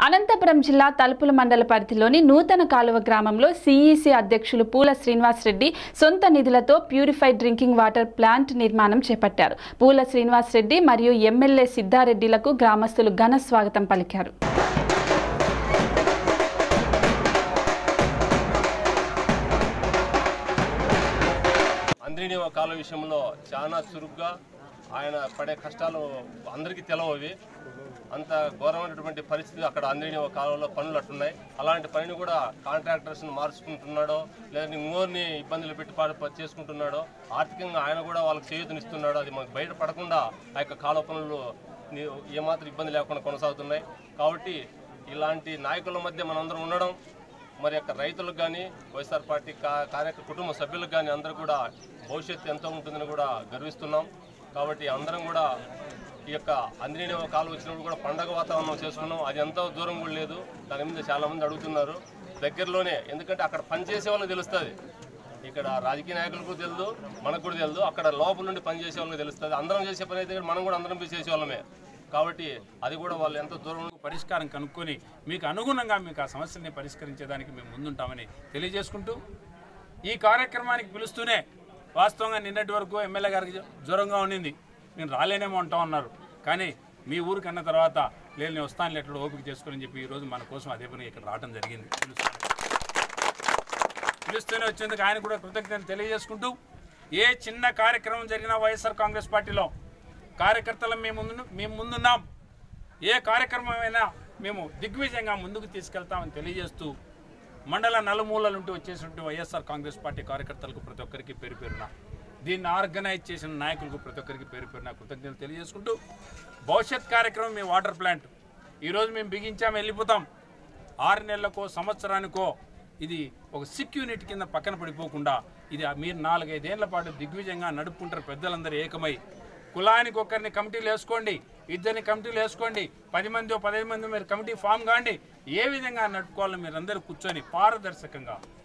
అనంతపురం జిల్లా తలుపుల మండల పరిధిలోని నూతన కాలువ గ్రామంలో సిఈసి అధ్యక్షులు పూల శ్రీనివాస్ రెడ్డి సొంత నిధులతో ప్యూరిఫైడ్ డ్రింకింగ్ వాటర్ ప్లాంట్ నిర్మాణం చేపట్టారు పూల శ్రీనివాస్ రెడ్డి మరియు ఎమ్మెల్యే సిద్ధారెడ్డిలకు గ్రామస్తులు ఘన స్వాగతం పలికారు అంద్రిని కాల విషయంలో చాలా చురుగ్గా ఆయన పడే కష్టాలు అందరికీ తెలవవి అంత ఘోరమైనటువంటి పరిస్థితి అక్కడ అంద్రిని కాలంలో పనులు అట్టున్నాయి అలాంటి పనిని కూడా కాంట్రాక్టర్స్ని మార్చుకుంటున్నాడో లేదా ఇంకోరిని ఇబ్బందులు పెట్టి పాడు ప- చేసుకుంటున్నాడో ఆర్థికంగా ఆయన కూడా వాళ్ళకి చేయూతనిస్తున్నాడో అది మనకు బయట పడకుండా ఆ యొక్క కాలువ పనులు ని- ఏమాత్రం ఇబ్బంది లేకుండా కొనసాగుతున్నాయి కాబట్టి ఇలాంటి నాయకుల మధ్య మనందరం ఉండడం మరి యొక్క రైతులకు కానీ వైఎస్ఆర్ పార్టీ కా- కార్యక కుటుంబ సభ్యులకు కానీ అందరూ కూడా భవిష్యత్తు ఎంతో ఉంటుందని కూడా గర్విస్తున్నాం కాబట్టి అందరం కూడా ఈ యొక్క అందిని కాలు వచ్చినప్పుడు కూడా పండగ వాతావరణం చేసుకున్నాం అది ఎంతో దూరం కూడా లేదు దాని మీద చాలా మంది అడుగుతున్నారు దగ్గరలోనే ఎందుకంటే అక్కడ పనిచేసే వాళ్ళకి తెలుస్తుంది ఇక్కడ రాజకీయ నాయకులకు తెలియదు మనకు కూడా తెలియదు అక్కడ లోపల నుండి పనిచేసే వాళ్ళకి తెలుస్తుంది అందరం చేసే పని అయితే మనం కూడా అందరం పోయి చేసే వాళ్ళమే కాబట్టి అది కూడా వాళ్ళు ఎంతో దూరం పరిష్కారం కనుక్కొని మీకు అనుగుణంగా మీకు ఆ సమస్యల్ని పరిష్కరించేదానికి మేము ముందుంటామని తెలియజేసుకుంటూ ఈ కార్యక్రమానికి పిలుస్తూనే వాస్తవంగా నిన్నటి వరకు ఎమ్మెల్యే గారికి జ్వరంగా ఉండింది నేను రాలేనేమో అంటా ఉన్నారు కానీ మీ ఊరికి అన్న తర్వాత లేదు నేను వస్తాను ఎట్లా ఓపిక చేసుకొని చెప్పి ఈరోజు మన కోసం అదే పని ఇక్కడ రావడం జరిగింది పిలుస్తాను పిలుస్తూనే వచ్చేందుకు ఆయన కూడా కృతజ్ఞతలు తెలియజేసుకుంటూ ఏ చిన్న కార్యక్రమం జరిగినా వైఎస్ఆర్ కాంగ్రెస్ పార్టీలో కార్యకర్తలు మేము ముందు మేము ముందున్నాం ఏ కార్యక్రమమైనా మేము దిగ్విజయంగా ముందుకు తీసుకెళ్తామని తెలియజేస్తూ మండల నలుమూలల నుండి వచ్చేసినటువంటి వైఎస్ఆర్ కాంగ్రెస్ పార్టీ కార్యకర్తలకు ప్రతి ఒక్కరికి పేరు పేరున దీన్ని ఆర్గనైజ్ చేసిన నాయకులకు ప్రతి ఒక్కరికి పేరు పేరున కృతజ్ఞతలు తెలియజేసుకుంటూ భవిష్యత్ కార్యక్రమం మీ వాటర్ ప్లాంట్ ఈరోజు మేము బిగించాం వెళ్ళిపోతాం ఆరు నెలలకో సంవత్సరానికో ఇది ఒక సిక్ యూనిట్ కింద పక్కన పడిపోకుండా ఇది మీరు నాలుగైదేళ్ల పాటు దిగ్విజయంగా నడుపుకుంటారు పెద్దలందరూ ఏకమై కులానికి ఒకరిని కమిటీలు వేసుకోండి ఇద్దరిని కమిటీలు వేసుకోండి పది మంది పదిహేను మంది మీరు కమిటీ ఫామ్ కాండి ఏ విధంగా నడుపుకోవాలో మీరు అందరూ కూర్చొని పారదర్శకంగా